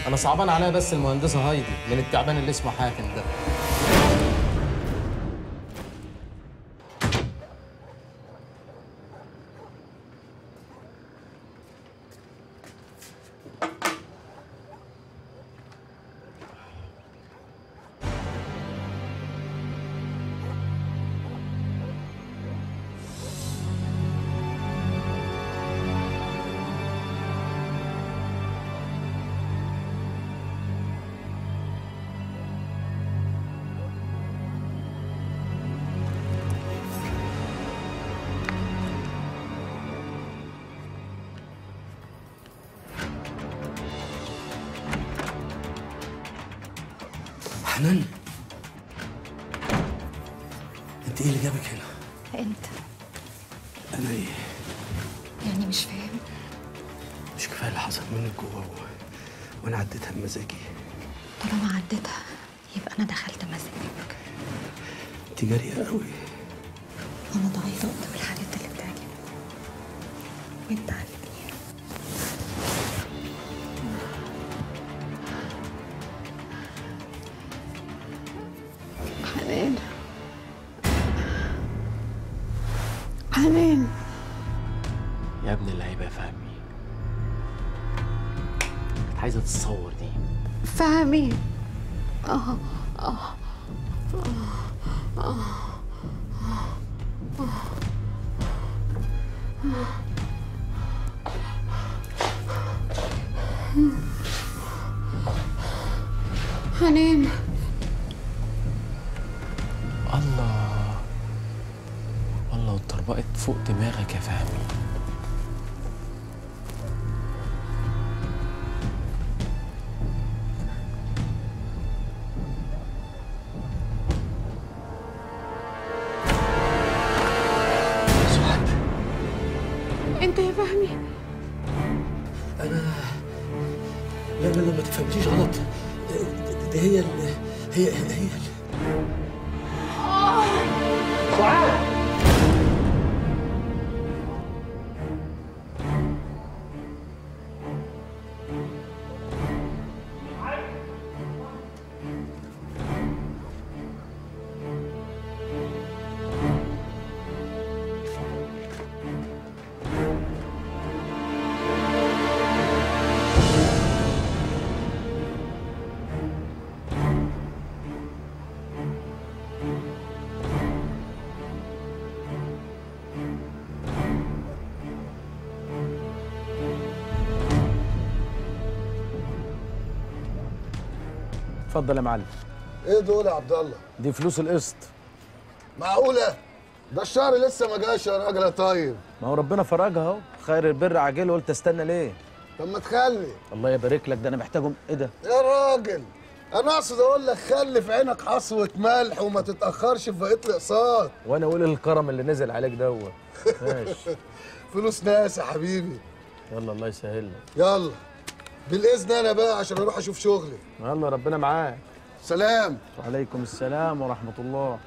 انا صعبان عليا بس المهندسه هايدي من التعبان اللي اسمه حاتم ده حنان انت ايه اللي جابك هنا؟ انت انا ايه؟ يعني مش فاهم مش كفايه اللي حصل منك جوه و... وانا عديتها بمزاجي طالما عديتها يبقى انا دخلت مزاجك انت جاريه قوي انا ضعيفه قدام الحاجات اللي بتعجبني وانت عارفني حنان حنان يا ابن اللعيبه يا فهمي كنت عايزه تتصور دي فهمي اه اه حنان الله الله واتطربقت فوق دماغك يا فهمي سعاد انت يا فهمي انا لا لا لا ما تفهمتيش غلط ده- ده هي ال... هي هي ال... اتفضل يا معلم ايه دول يا عبد الله؟ دي فلوس القسط معقولة؟ ده الشهر لسه ما جاش يا راجل يا طيب، ما هو ربنا فرجها اهو خير البر عاجله قلت استنى ليه طب ما تخلي، الله يبارك لك ده انا محتاجهم ايه ده يا راجل أنا أقصد أقول لك خلي في عينك حصوة ملح وما تتأخرش في بقية الأقساط، وانا اقول الكرم اللي نزل عليك دوت ماشي فلوس ناس يا حبيبي، يلا الله يسهل لك يلا بالإذن أنا بقى عشان أروح أشوف شغلي، يلا ربنا معاك سلام وعليكم السلام ورحمه الله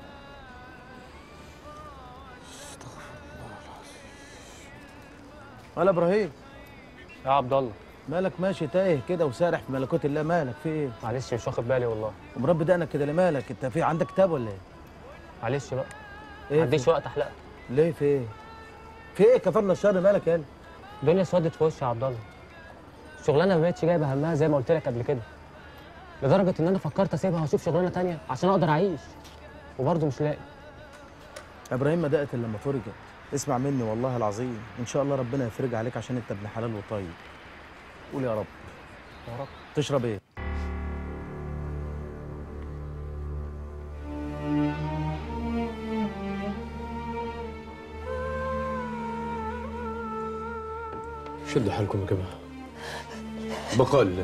ولا ابراهيم يا عبد الله مالك ماشي تايه كده وسارح في ملكوت الله مالك في ايه معلش مش واخد بالي والله ومربي دقنك كده ليه مالك انت في عندك كتاب ولا ايه معلش بقى ايه ما عنديش في- وقت احلقها ليه في ايه في ايه كفرنا الشر مالك يعني الدنيا اسودت في وشي يا عبد الله الشغلانه ما بقتش جايبه همها زي ما قلت لك قبل كده لدرجه ان انا فكرت اسيبها واشوف شغلانه تانية عشان اقدر اعيش وبرضه مش لاقي ابراهيم ما دقت الا لما فرجت اسمع مني والله العظيم ان شاء الله ربنا يفرج عليك عشان انت ابن حلال وطيب قول يا رب يا رب تشرب ايه شدوا حالكم يا جماعه بقاء لله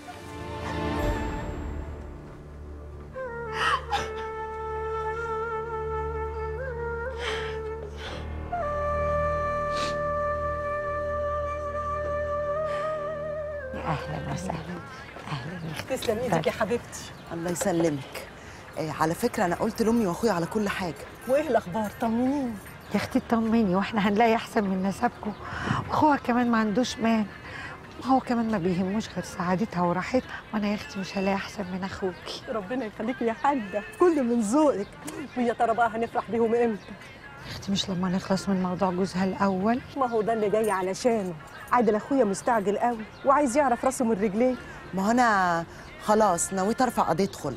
اهلا وسهلا اهلا تسلم ايدك يا حبيبتي الله يسلمك آه على فكره انا قلت لامي واخويا على كل حاجه وايه الاخبار طمنيني يا اختي اطمني واحنا هنلاقي احسن من نسبكم واخوها كمان ما عندوش مال هو كمان ما بيهموش غير سعادتها وراحتها وانا يا اختي مش هلاقي احسن من اخوكي ربنا يخليكي يا حاجه كله من ذوقك ويا ترى بقى هنفرح بيهم امتى يا اختي مش لما نخلص من موضوع جوزها الاول ما هو ده اللي جاي علشانه عادل اخويا مستعجل قوي وعايز يعرف راسه من رجليه ما هو انا خلاص نويت ارفع قضيه خلع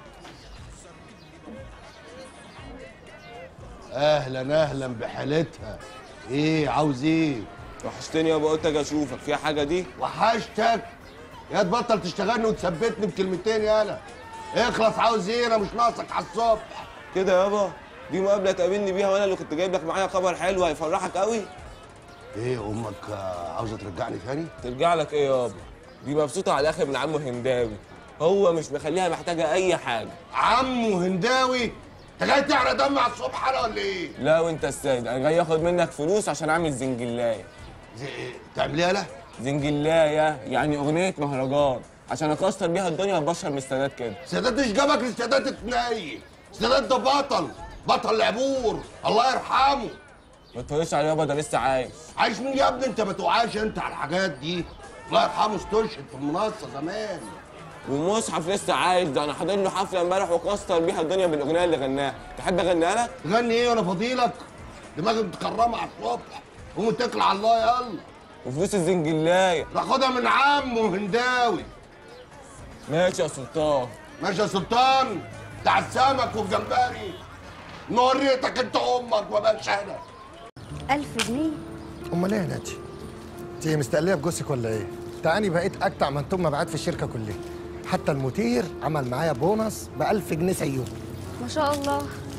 اهلا اهلا بحالتها ايه عاوز ايه وحشتني يابا قلت اجي اشوفك فيها حاجه دي وحشتك يا تبطل تشتغلني وتثبتني بكلمتين يالا اخلص عاوز ايه انا مش ناقصك على الصبح كده يابا دي مقابله تقابلني بيها وانا اللي كنت جايب لك معايا خبر حلو هيفرحك قوي ايه امك آه، عاوزه ترجعني تاني ترجع لك ايه يابا دي مبسوطه على الاخر من عمو هنداوي هو مش مخليها محتاجه اي حاجه عمو هنداوي انت جاي تعرق دم على الصبح انا ولا ايه لا وانت السيد انا جاي اخد منك فلوس عشان اعمل زنجلايه زي ايه تعمل ايه يالا زنجلايه يعني اغنيه مهرجان عشان اكسر بيها الدنيا وابشر من السادات كده سادات مش جابك للسادات اتنين سادات ده بطل بطل العبور الله يرحمه ما تفرقش عليه يابا ده لسه عايش عايش مين يا ابني انت ما توعاش انت على الحاجات دي الله يرحمه استشهد في المنصه زمان والمصحف لسه عايش ده انا حاضر له حفله امبارح وكسر بيها الدنيا بالاغنيه اللي غناها تحب اغنيها لك تغني ايه وانا فضيلك دماغك متكرمه على الصبح قوم اتكل على الله يلا وفلوس الزنجلايه باخدها من عمه هنداوي ماشي يا سلطان ماشي يا سلطان بتاع السمك والجمبري نوريتك انت امك وبقاش انا ألف جنيه امال ايه يا ناتي؟ انت مستقليه بجوزك ولا ايه؟ تاني بقيت اجدع من ثم مبيعات في الشركه كلها حتى المدير عمل معايا بونص ب 1000 جنيه زيهم ما شاء الله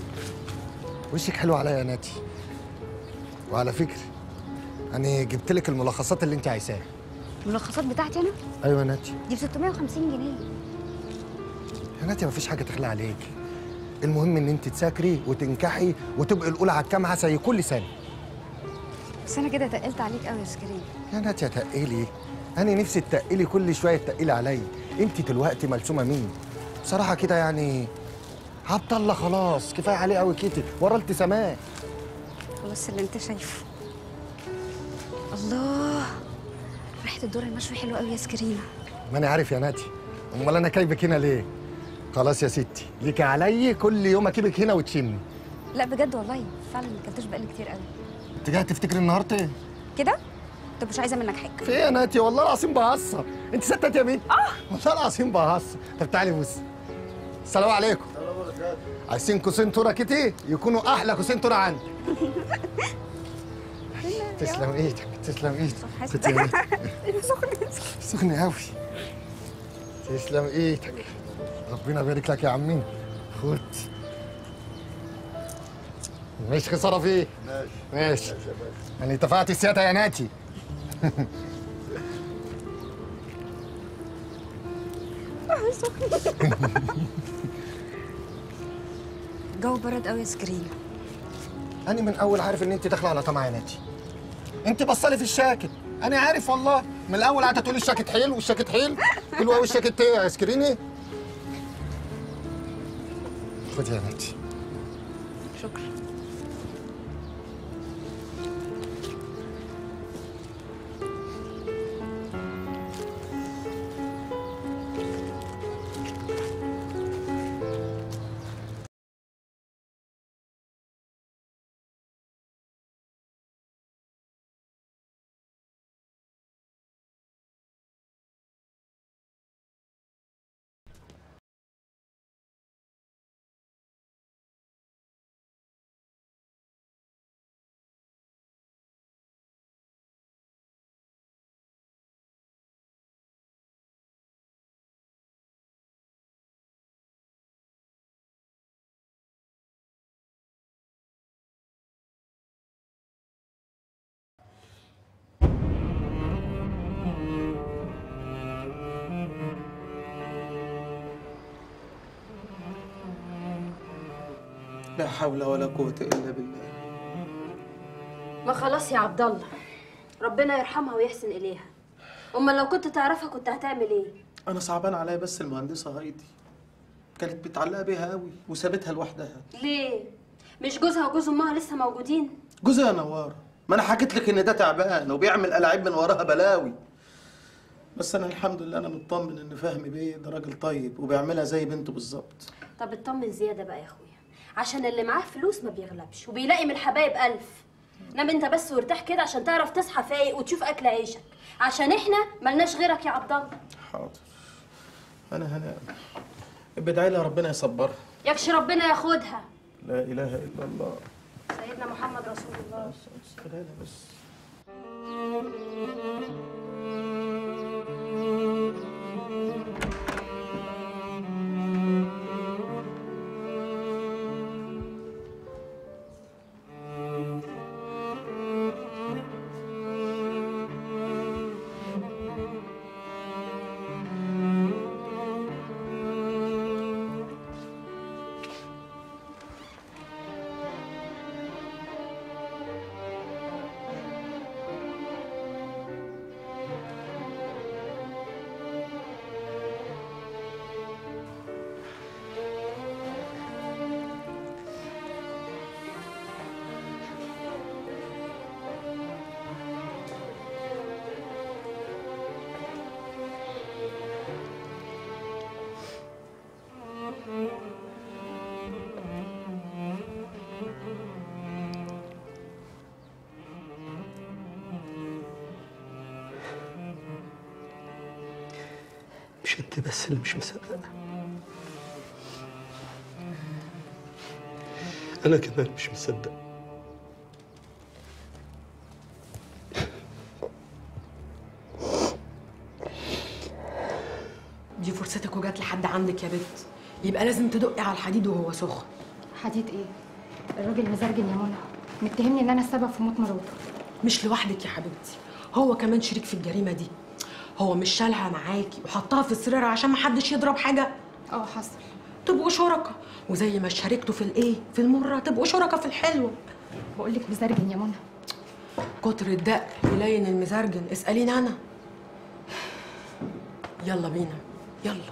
وشك حلو عليا يا ناتي وعلى فكره انا جبت لك الملخصات اللي انت عايزاها الملخصات بتاعتي أنا ايوه يا ناتي دي ب 650 جنيه يا ناتي مفيش حاجه تخلى عليك المهم ان انت تذاكري وتنجحي وتبقي الاولى على الجامعه زي كل سنه بس أنا كده تقلت عليك قوي يا سكرين يا ناتي تقلي انا نفسي تقلي كل شويه تقلي عليا انت دلوقتي ملسومه مين بصراحه كده يعني عبد الله خلاص كفايه عليه قوي كده ورا التزامات خلاص اللي أنت شايفه الله ريحة الدور المشوي حلوة قوي يا سكرينة ما انا عارف يا ناتي امال انا جايبك هنا ليه خلاص يا ستي ليكي علي كل يوم اجيبك هنا وتشمي لا بجد والله فعلا ما اكلتش بقالي كتير قوي انت جايه تفتكري النهارده ايه كده طب مش عايزة منك حاجة في ايه يا ناتي والله العظيم بهزر انت ستات يا مين اه والله العظيم بهزر طب تعالي بصي السلام عليكم عايزين كوسين تورة كده يكونوا احلى كوسين تورة عندي تسلم ايدك تسلم ايدك تسلم ايدك سخنة قوي تسلم ايدك ربنا يبارك لك يا عمي خد مش خسارة فيه ماشي ماشي يعني اتفقت السيادة يا ناتي الجو برد قوي يا سكرينة انا من اول عارف ان انت داخله على طمع يا ناتي انت بصلي في الشاكت انا عارف والله من الاول قاعده تقولي الشاكت حلو والشاكت حلو حلو قوي الشاكت ايه يا سكريني خد يا ناتي شكرا لا حول ولا قوة إلا بالله ما خلاص يا عبد الله ربنا يرحمها ويحسن اليها امال لو كنت تعرفها كنت هتعمل ايه أنا صعبان عليا بس المهندسة هايدي كانت متعلقة بيها قوي وسابتها لوحدها ليه مش جوزها وجوز امها لسه موجودين جوزها نوارة ما أنا حكيت لك إن ده تعبان وبيعمل ألاعيب من وراها بلاوي بس انا الحمد لله انا مطمن ان فهمي بيه ده راجل طيب وبيعملها زي بنته بالظبط طب اطمن زياده بقى يا اخويا عشان اللي معاه فلوس ما بيغلبش وبيلاقي من الحبايب الف نام انت بس وارتاح كده عشان تعرف تصحى فايق وتشوف اكل عيشك عشان احنا ملناش غيرك يا عبد الله حاضر انا هنام ابدعي لها ربنا يصبرها يكش ربنا ياخدها لا اله الا الله سيدنا محمد رسول الله خلينا بس مش انت بس اللي مش مصدقة انا كمان مش مصدق دي فرصتك وجات لحد عندك يا بت يبقى لازم تدقي على الحديد وهو سخن حديد ايه الراجل مزرجن يا منى متهمني ان انا السبب في موت مراته مش لوحدك يا حبيبتي هو كمان شريك في الجريمه دي هو مش شالها معاكي وحطها في السرير عشان ما حدش يضرب حاجه اه حصل تبقوا شركاء وزي ما شاركتوا في الايه في المره تبقوا شركاء في الحلو بقول لك مزرجن يا منى كتر الدق يلين المزرجن اساليني انا يلا بينا يلا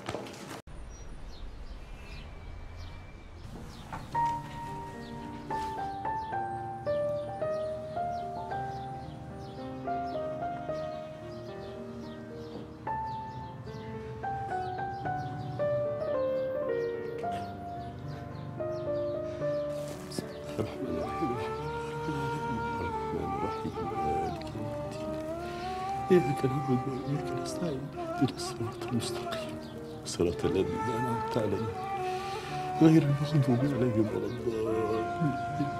الرحمن الرحيم الرحمن الرحيم مالك يوم الدين إياك نعبد وإياك نستعين اهدنا الصراط المستقيم صراط الذين أنعمت عليهم غير المغضوب عليهم ولا الضالين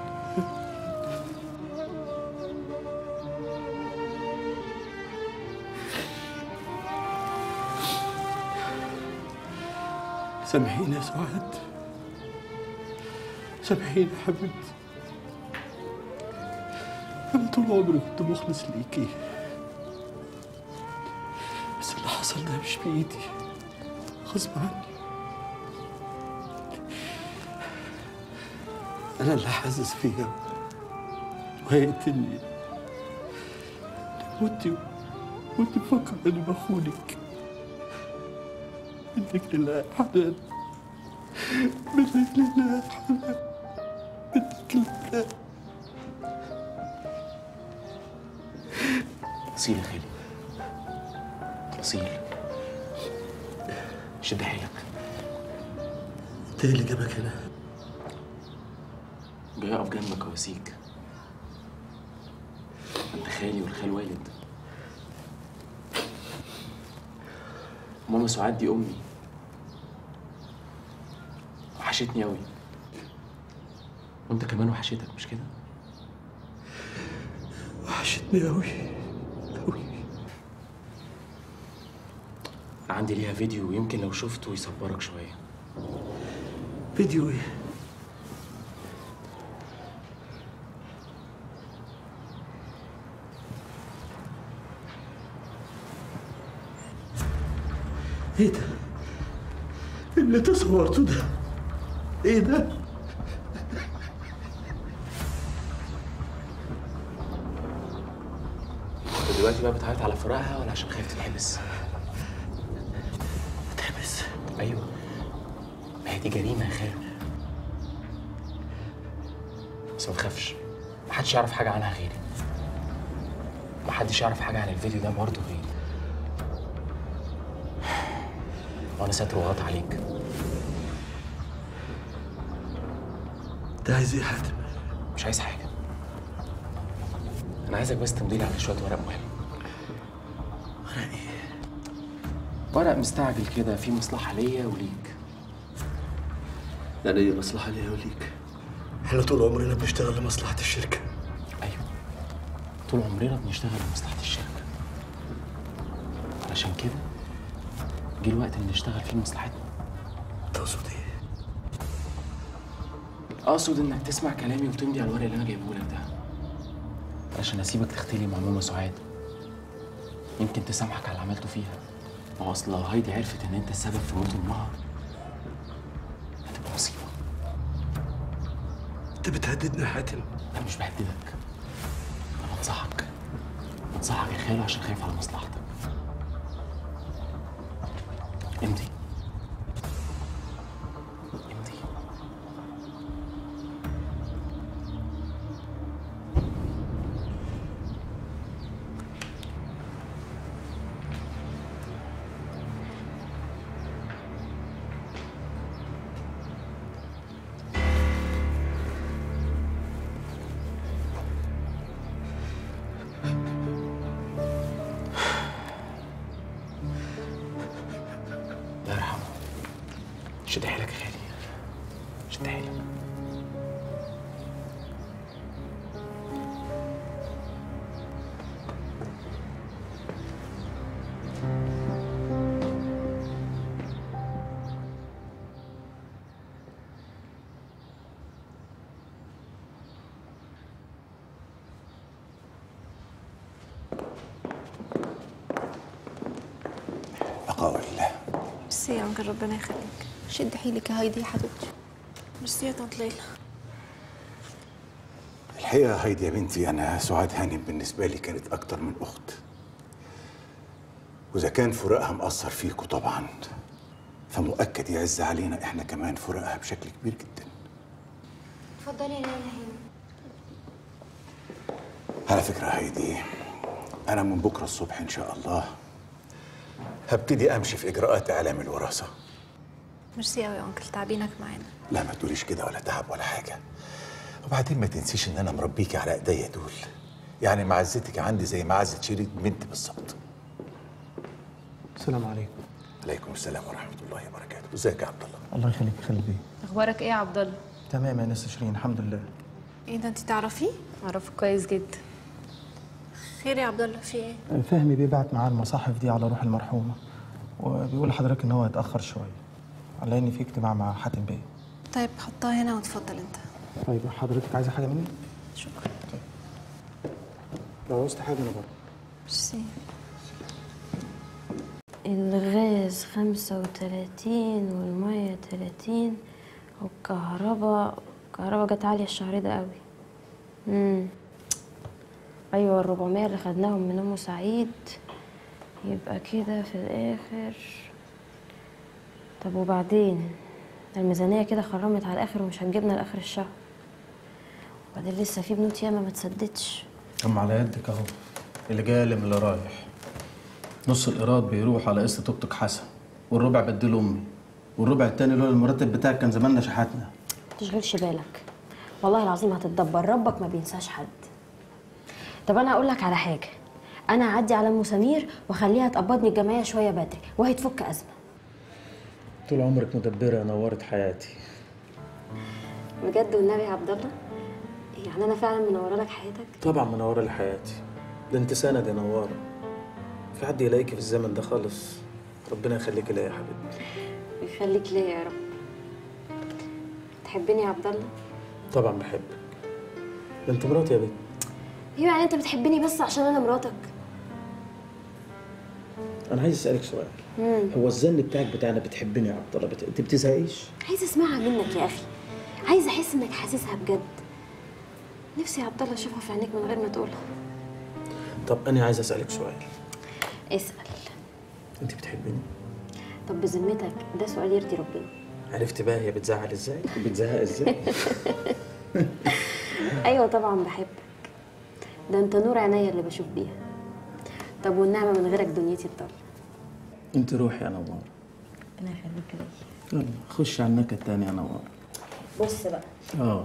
سامحيني يا سعاد سامحيني يا حبيبتي أنا طول عمري كنت مخلص ليكي بس اللي حصل ده مش بإيدي غصب عني أنا اللي حاسس فيها وهيقتلني وانت وانت مفكر إني بخونك منك لله يا حنان منك لله يا حنان منك لله أصيل يا خالي أصيل شد حيلك انت ايه اللي جابك هنا؟ جاي أقف جنبك أواسيك أنت خالي والخال والد ماما سعاد دي أمي وحشتني أوي وأنت كمان وحشتك مش كده؟ وحشتني أوي أنا عندي ليها فيديو يمكن لو شفته يصبرك شوية فيديو ايه؟ ايه ده؟ اللي انت صورته ده ايه ده؟ أنت دلوقتي بقى بتعيط على فراقها ولا عشان خايف تتحبس؟ تحبس؟ أيوه ما هي دي جريمة يا خالد بس ما تخافش محدش يعرف حاجة عنها غيري محدش يعرف حاجة عن الفيديو ده برضه غيري وانا ساتر وغلط عليك انت عايز ايه يا حاتم؟ مش عايز حاجه انا عايزك بس تمضي لي على شويه ورق مهم ورق ايه؟ ورق مستعجل كده فيه مصلحه ليا وليك يعني ايه مصلحة ليا وليك؟ احنا طول عمرنا بنشتغل لمصلحة الشركة ايوه طول عمرنا بنشتغل لمصلحه الشركه علشان كده جه الوقت اللي نشتغل فيه لمصلحتنا تقصد ايه؟ اقصد انك تسمع كلامي وتمضي على الورق اللي انا جايبه لك ده عشان اسيبك تختلي مع ماما سعاد يمكن تسامحك على اللي عملته فيها ما هو اصل لو هايدي عرفت ان انت السبب في موت امها هتبقى مصيبه انت بتهددني يا حاتم انا مش بهددك انا بنصحك بنصحك يا خالو عشان خايف على مصلحتك امضي امضي الله يرحمه شد حيلك يا خالي شد حيلك أقاوي الله ميرسي يا انكل ربنا يخليك شد حيلك يا هايدي يا حبيبتي ميرسي يا طنط ليلى الحقيقة هايدي يا بنتي أنا سعاد هانم بالنسبة لي كانت أكتر من أخت وإذا كان فراقها مأثر فيكوا طبعا فمؤكد يعز علينا إحنا كمان فراقها بشكل كبير جدا اتفضلي يا ليلى هنا على فكرة هايدي أنا من بكرة الصبح إن شاء الله هبتدي أمشي في إجراءات إعلام الوراثة ميرسي قوي يا انكل تعبينك معانا لا ما تقوليش كده ولا تعب ولا حاجة وبعدين ما تنسيش إن أنا مربيكي على إيديا دول يعني معزتك عندي زي معزة شريك بنتي بالظبط السلام عليكم عليكم السلام ورحمة الله وبركاته ازيك يا عبد الله الله يخليك خلي بيه اخبارك ايه يا عبد الله تمام يا ناس شيرين الحمد لله ايه ده انت تعرفيه اعرفه كويس جدا خير يا عبد الله في ايه فهمي بيبعت معاه المصاحف دي على روح المرحومة وبيقول لحضرتك إن هو هيتأخر شوية على إن في اجتماع مع حاتم بيه طيب حطها هنا وتفضل انت طيب حضرتك عايزة حاجة مني؟ شكرا لو عاوزت حاجة أنا بره ميرسي الغاز خمسة وتلاتين والمية تلاتين والكهرباء الكهرباء جت عالية الشهر ده قوي امم أيوة الربعمية اللي خدناهم من أم سعيد يبقى كده في الآخر طب وبعدين الميزانية كده خرمت على الآخر ومش هتجيبنا لآخر الشهر وبعدين لسه في بنوت ياما ما تسددش أم على يدك أهو اللي جاي اللي من اللي رايح نص الإيراد بيروح على قسط توك توك حسن والربع بديله أمي والربع التاني لولا المرتب بتاعك كان زماننا شحاتنا تشغلش بالك والله العظيم هتتدبر ربك ما بينساش حد طب انا اقول لك على حاجه انا هعدي على ام سمير واخليها تقبضني الجمعيه شويه بدري وهي تفك ازمه طول عمرك مدبرة نورت حياتي بجد والنبي يا عبد الله يعني انا فعلا منوره لك حياتك طبعا منورة لي حياتي ده انت سند يا نوارة في حد يلاقيكي في الزمن ده خالص ربنا يخليكي ليا يا حبيبتي يخليك ليا يا رب تحبني يا عبد الله طبعا بحبك ده انت مراتي يا بنت ايوه يعني انت بتحبني بس عشان انا مراتك انا عايز اسالك سؤال مم. هو الزن بتاعك بتاعنا بتحبني يا عبد الله بت... انت بتزهقيش عايزه اسمعها منك يا اخي عايزه احس انك حاسسها بجد نفسي يا عبد الله اشوفها في عينيك من غير ما تقولها طب انا عايز اسالك سؤال اسال انت بتحبني طب بذمتك ده سؤال يرضي ربنا عرفت بقى هي بتزعل ازاي وبتزهق ازاي ايوه طبعا بحبك ده انت نور عينيا اللي بشوف بيها طب والنعمه من غيرك دنيتي تضل انت روحي يا نوار ربنا يخليك ليا يلا خش على النكد تاني يا نوار بص بقى اه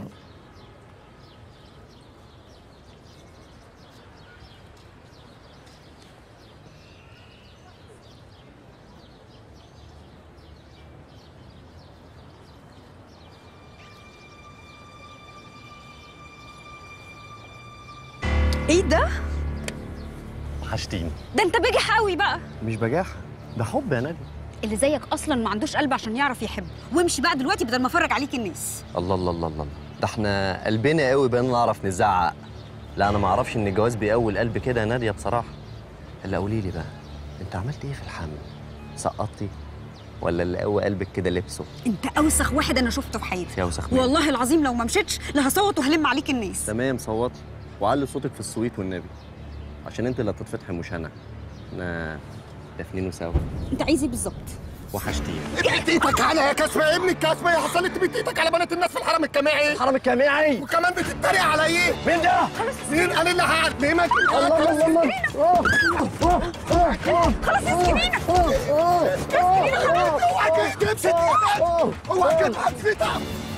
ايه ده؟ وحشتيني ده انت بجح قوي بقى مش بجاحة ده حب يا نادي اللي زيك اصلا ما عندوش قلب عشان يعرف يحب وامشي بقى دلوقتي بدل ما افرج عليك الناس الله الله الله الله ده احنا قلبنا قوي بقينا نعرف نزعق لا انا ما اعرفش ان الجواز بيقوي القلب كده يا ناديه بصراحه الا قولي لي بقى انت عملت ايه في الحمل سقطتي ولا اللي قوي قلبك كده لبسه انت اوسخ واحد انا شفته في حياتي يا وسخ منك. والله العظيم لو ما مشيتش لا هصوت وهلم عليك الناس تمام صوتي وعلي صوتك في السويت والنبي عشان انت اللي هتتفتحي مش انا احنا دافنينه سوا انت عايز ايه بالظبط وحشتيني بيت ايدك على يا كسبه يا ابني الكسبه يا حصلت بيت ايدك على بنات الناس في الحرم الجامعي الحرم الجامعي وكمان بتتريق عليا مين ده؟ مين قال اللي هعلمك الله الله الله خلاص يا اوعى تمسك اوعى تمسك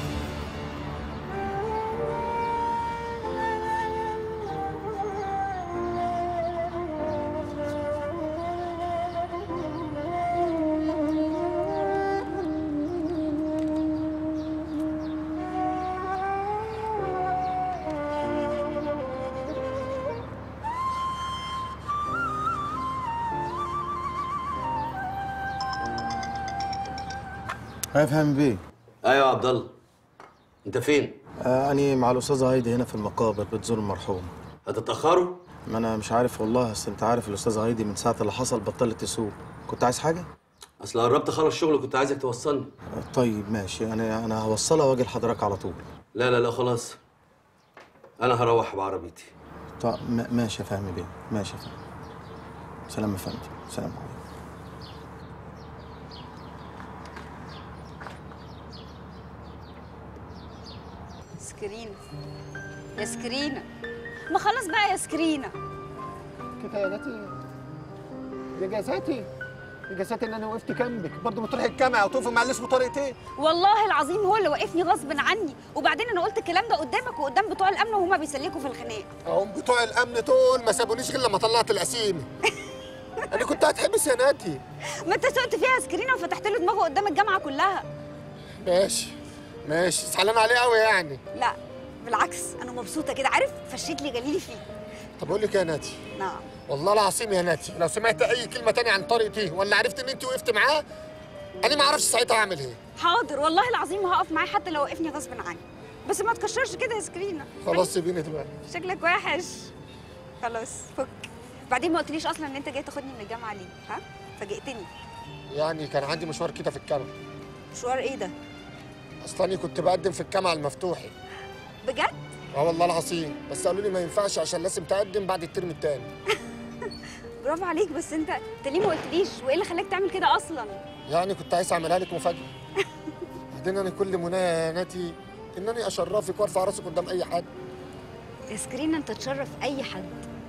هيفهم بيه ايوه يا عبد الله انت فين؟ آه أنا مع الأستاذة هايدي هنا في المقابر بتزور المرحوم هتتأخروا؟ ما أنا مش عارف والله أصل أنت عارف الأستاذة هايدي من ساعة اللي حصل بطلت تسوق كنت عايز حاجة؟ اصل قربت اخلص شغل كنت عايزك توصلني آه طيب ماشي أنا أنا هوصلها وأجي لحضرتك على طول لا لا لا خلاص انا هروح بعربيتي طيب ما- ماشي يا فهمي بيه ماشي يا فهمي سلام يا فندم سلام عليكم سكرينة يا سكرينة ما خلاص بقى يا سكرينة كده يا ناتي يا جزاتي يا جزاتي ان انا وقفت جنبك برضه بتروحي الجامعه وتقفي مع اللي اسمه طارق ايه والله العظيم هو اللي وقفني غصب عني وبعدين انا قلت الكلام ده قدامك وقدام بتوع الامن وهما بيسلكوا في الخناق هم بتوع الامن دول ما سابونيش غير لما طلعت القسيم انا كنت هتحبس يا ناتي ما انت سقت فيها يا سكرينة وفتحت له دماغه قدام الجامعة كلها ماشي ماشي زعلان عليه قوي يعني لا بالعكس انا مبسوطة كده عارف فشيت لي جليلي فيه طب اقول لك إيه يا ناتي نعم والله العظيم يا ناتي لو سمعت اي كلمه تانية عن طارق تيه ولا عرفت ان انت وقفت معاه انا ما اعرفش ساعتها اعمل ايه حاضر والله العظيم هقف معاه حتى لو وقفني غصب عني بس ما تكشرش كده يا سكرينة خلاص سيبيني دلوقتي شكلك وحش خلاص فك بعدين ما قلتليش اصلا ان انت جاي تاخدني من الجامعه ليه ها فاجئتني يعني كان عندي مشوار كده في الجامعه مشوار ايه ده اصلا أنا كنت بقدم في الجامعه المفتوحي بجد اه والله العظيم بس قالوا لي ما ينفعش عشان لازم تقدم بعد الترم الثاني برافو عليك بس انت انت ليه ما قلتليش وايه اللي خلاك تعمل كده اصلا يعني كنت عايز اعملها لك مفاجاه بعدين انا كل منايا يا ناتي انني اشرفك وارفع راسك قدام اي حد يا سكرينة انت تشرف اي حد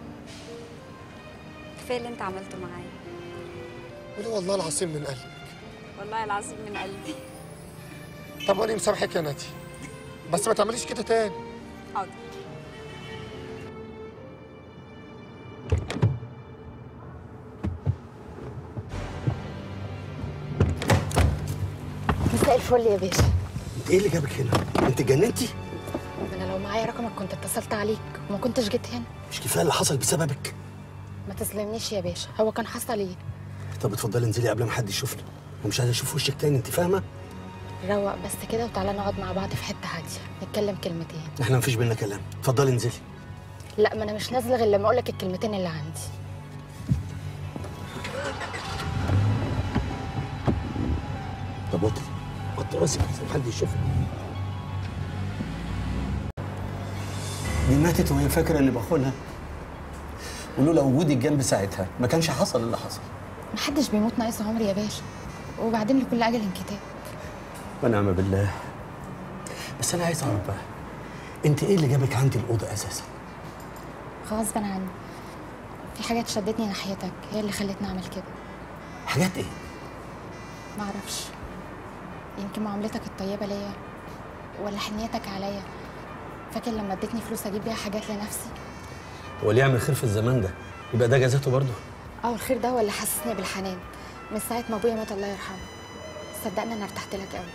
كفايه اللي انت عملته معايا قولي والله العظيم من قلبي والله العظيم من قلبي طب وانا مسامحك يا ناتي بس ما تعمليش كده تاني حاضر مساء الفل يا باشا انت ايه اللي جابك هنا انت اتجننتي انا لو معايا رقمك كنت اتصلت عليك وما كنتش جيت هنا مش كفايه اللي حصل بسببك ما تظلمنيش يا باشا هو كان حصل ايه طب اتفضلي انزلي قبل ما حد يشوفنا ومش عايز اشوف وشك تاني انت فاهمه روق بس كده وتعالى نقعد مع بعض في حته هاديه نتكلم كلمتين احنا مفيش بينا كلام اتفضلي انزلي لا ما انا مش نازله غير لما اقول لك الكلمتين اللي عندي طب وطي وطي راسك عشان حد يشوفك دي ماتت وهي فاكره اللي بخونها ولولا وجودك جنب ساعتها ما كانش حصل اللي حصل محدش بيموت ناقص عمر يا باشا وبعدين لكل اجل انكتاب ونعم بالله بس انا عايز اعرف بقى انت ايه اللي جابك عندي الاوضه اساسا غصبا عني في حاجات شدتني ناحيتك هي اللي خلتني اعمل كده حاجات ايه معرفش يمكن معاملتك الطيبة ليا ولا حنيتك عليا فاكر لما اديتني فلوس اجيب بيها حاجات لنفسي هو اللي يعمل خير في الزمان ده يبقى ده جزاته برضه اه الخير ده هو اللي حسسني بالحنان من ساعة ما ابويا مات الله يرحمه صدقني انا ارتحت لك قوي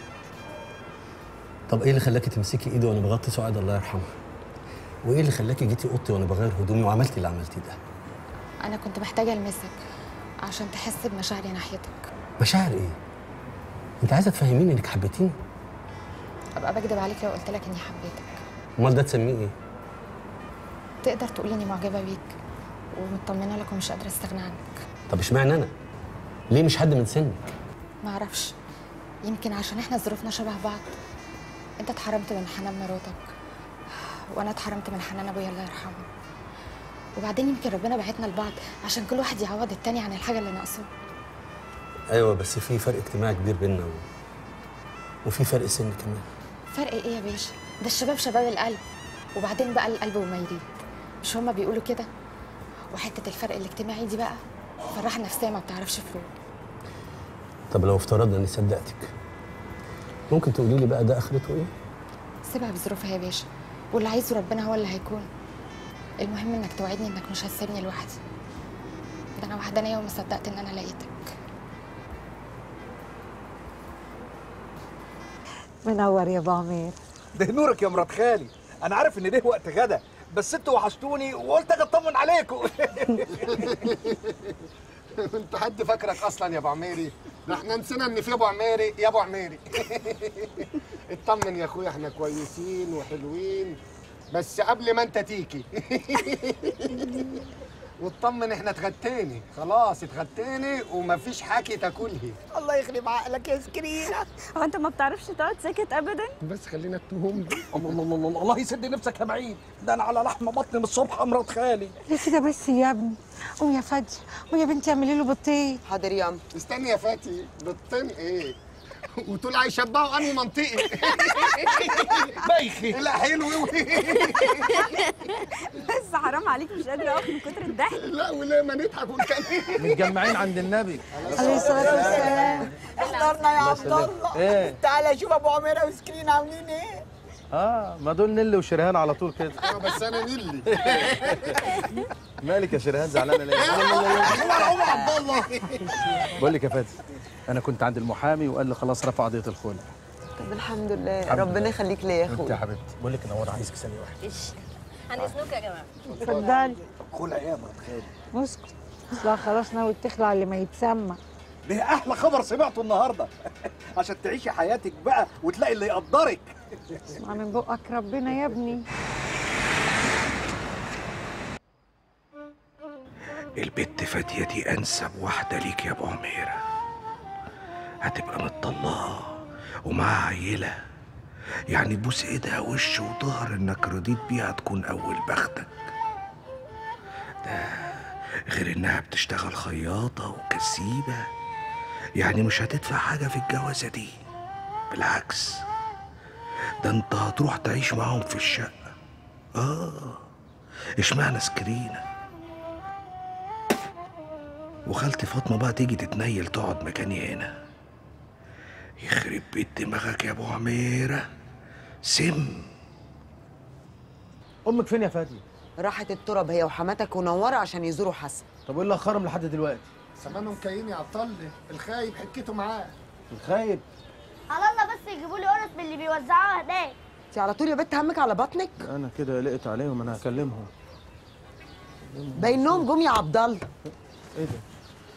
طب ايه اللي خلاكي تمسكي ايدي وانا بغطي سعاد الله يرحمها وايه اللي خلاكي جيتي اوضتي وانا بغير هدومي وعملتي اللي عملتيه ده انا كنت محتاجة المسك عشان تحس بمشاعري ناحيتك مشاعر ايه انت عايزه تفهميني انك حبيتيني ابقى بكدب عليك لو قلت لك اني حبيتك امال ده تسميه ايه تقدر تقول اني معجبة بيك ومطمنة لك ومش قادرة استغنى عنك طب اشمعنى انا ليه مش حد من سنك معرفش يمكن عشان احنا ظروفنا شبه بعض انت اتحرمت من حنان مراتك وانا اتحرمت من حنان ابويا الله يرحمه وبعدين يمكن ربنا بعتنا لبعض عشان كل واحد يعوض التاني عن الحاجه اللي ناقصه ايوه بس في فرق اجتماعي كبير بيننا و... وفي فرق سن كمان فرق ايه يا باشا ده الشباب شباب القلب وبعدين بقى القلب وما يريد مش هما بيقولوا كده وحته الفرق الاجتماعي دي بقى فالراحه النفسيه ما بتعرفش فروق طب لو افترضنا اني صدقتك ممكن تقولي لي بقى ده اخرته ايه سيبها بظروفها يا باشا واللي عايزه ربنا هو اللي هيكون المهم انك توعدني انك مش هتسيبني لوحدي ده انا وحدانيه وما صدقت ان انا لقيتك منور يا ابو عمير ده نورك يا مرات خالي انا عارف ان ده وقت غدا بس انتوا وحشتوني وقلت اجي اطمن عليكم انت حد فاكرك اصلا يا ابو عميري ده احنا نسينا ان في ابو عميري يا ابو عميري اطمن يا اخويا احنا كويسين وحلوين بس قبل ما انت تيجي واطمن احنا اتغتيني خلاص اتغتيني ومفيش حكي تاكلهي الله يخرب عقلك يا سكرينة هو انت ما بتعرفش تقعد ساكت ابدا بس خلينا التهوم دي الله الله الله الله يسد نفسك يا معين ده انا على لحم بطني من الصبح يا مرات خالي ليه كده بس يا ابني قوم يا فادي قوم يا بنتي اعملي له بطيخ حاضر يا ام استني يا فاتي بتطن ايه وطول هيشبعوا انهي منطقي بايخي لا حلو بس حرام عليك مش قادره اقف من كتر الضحك لا وليه ما نضحك ونكلم متجمعين عند النبي عليه الصلاه والسلام احضرنا يا عبد الله ايه تعالى شوف ابو عميره وسكرين عاملين ايه اه ما دول نيلي وشريهان على طول كده اه بس انا نيلي مالك يا شريهان زعلانه ليه؟ هو عبد الله بقول لك يا فادي انا كنت عند المحامي وقال لي خلاص رفع قضيه الخلع طب الحمد لله الحمد ربنا لله. يخليك ليا يا انت اخويا يا حبيبتي بقول لك نور عايزك ثانيه واحده عن اذنك يا جماعه اتفضلي خلع ايه يا مرات خالي اسكت اصلها خلاص ناوي تخلع اللي ما يتسمى ده احلى خبر سمعته النهارده عشان تعيشي حياتك بقى وتلاقي اللي يقدرك اسمع من بقك ربنا يا ابني البت فادية دي أنسب واحدة ليك يا أبو عميرة هتبقى مطلقة ومعاها عيلة يعني تبوس ايدها وش وظهر انك رضيت بيها تكون أول بختك ده غير انها بتشتغل خياطة وكسيبة يعني مش هتدفع حاجة في الجوازة دي بالعكس ده انت هتروح تعيش معاهم في الشقة اه اشمعنى سكرينه وخالتي فاطمة بقى تيجي تتنيل تقعد مكاني هنا يخرب بيت دماغك يا ابو عميرة سم امك فين يا فادي؟ راحت التراب هي وحماتك ونورة عشان يزوروا حسن طب وايه اللي اخرهم لحد دلوقتي؟ زمانهم كاين يعطل الخايب حكيته معاه الخايب على الله بس يجيبوا لي قرص من اللي بيوزعوها هناك انت على طول يا بنت همك على بطنك انا كده قلقت عليهم انا هكلمهم باينهم جم يا عبد الله ايه ده؟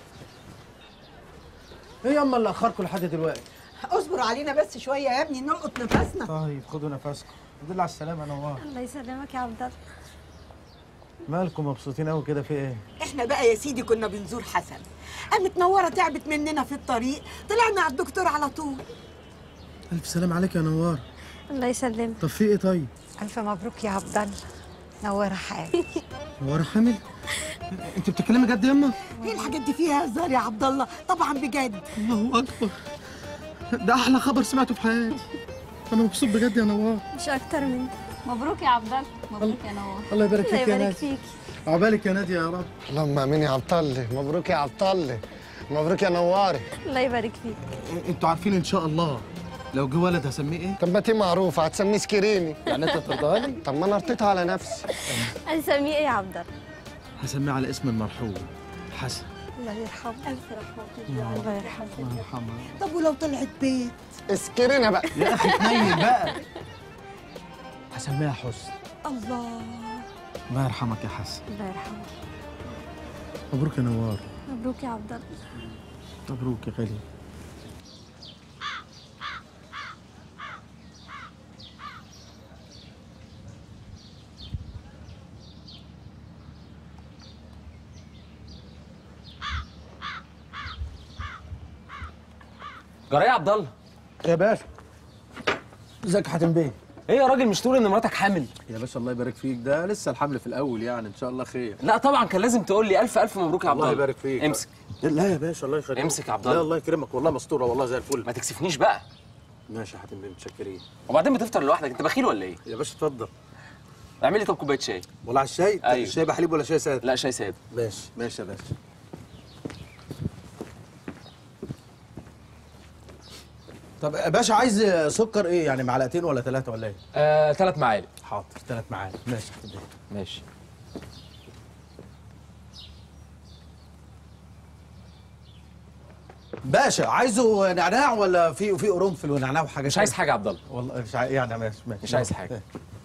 ايه ياما اللي اخركم لحد دلوقتي؟ اصبر علينا بس شويه يا ابني نلقط نفسنا طيب خدوا نفسكم الحمد لله على السلامه يا نوار الله يسلمك يا عبد الله مالكم مبسوطين قوي كده في ايه؟ احنا بقى يا سيدي كنا بنزور حسن قامت نوره تعبت مننا في الطريق طلعنا على الدكتور على طول الف سلام عليك يا نوار الله يسلمك طب في ايه طيب؟ الف مبروك يا عبد الله نوره حالي نوار حامل؟ انت بتتكلمي جد ياما؟ ايه الحاجات دي فيها هزار يا عبد الله طبعا بجد الله اكبر ده احلى خبر سمعته في حياتي انا مبسوط بجد يا نوار مش اكتر من مبروك يا عبد الله مبروك يا نور الله يبارك فيك يا يبارك نادي فيك عقبالك يا نادي يا رب اللهم امين يا عبد الله مبروك يا عبد الله مبروك يا نواري الله يبارك فيك انتوا عارفين ان شاء الله لو جه ولد هسميه ايه؟ طب ما تي معروفه هتسميه سكريني يعني انت ترضاها لي؟ طب ما انا رضيتها على نفسي هنسميه ايه يا عبد الله هسميه على اسم المرحوم حسن الله يرحمه الف رحمه الله يرحمه الله يرحمه طب ولو طلعت بيت اسكرينا بقى يا اخي تنيل بقى هسميها حسن الله الله يرحمك يا حسن الله يرحمه مبروك يا نوار مبروك يا عبد الله مبروك يا غالي جرى ايه يا عبد الله؟ يا باشا ازيك يا حاتم بيه ايه يا راجل مش تقول ان مراتك حامل؟ يا باشا الله يبارك فيك ده لسه الحمل في الاول يعني ان شاء الله خير لا طبعا كان لازم تقول لي الف الف مبروك يا عبد الله الله يبارك فيك امسك لا يا باشا الله يخليك امسك يا عبد لا الله الله يكرمك والله مستوره والله زي الفل ما تكسفنيش بقى ماشي يا حاتم بيه متشكرين وبعدين بتفطر لوحدك انت بخيل ولا ايه؟ يا باشا اتفضل اعمل لي طب كوبايه شاي ولا على الشاي؟ أيوة. الشاي بحليب ولا شاي ساده؟ لا شاي ساده ماشي ماشي يا باشا طب يا باشا عايز سكر ايه يعني معلقتين ولا ثلاثه ولا ايه؟ آه ثلاث معالق حاضر ثلاث معالق ماشي يا حاتم بيه. ماشي باشا عايزه نعناع ولا في في قرنفل ونعناع وحاجات مش عايز حاجه يا عبد الله والله مش عايز يعني ماشي ماشي مش عايز حاجة.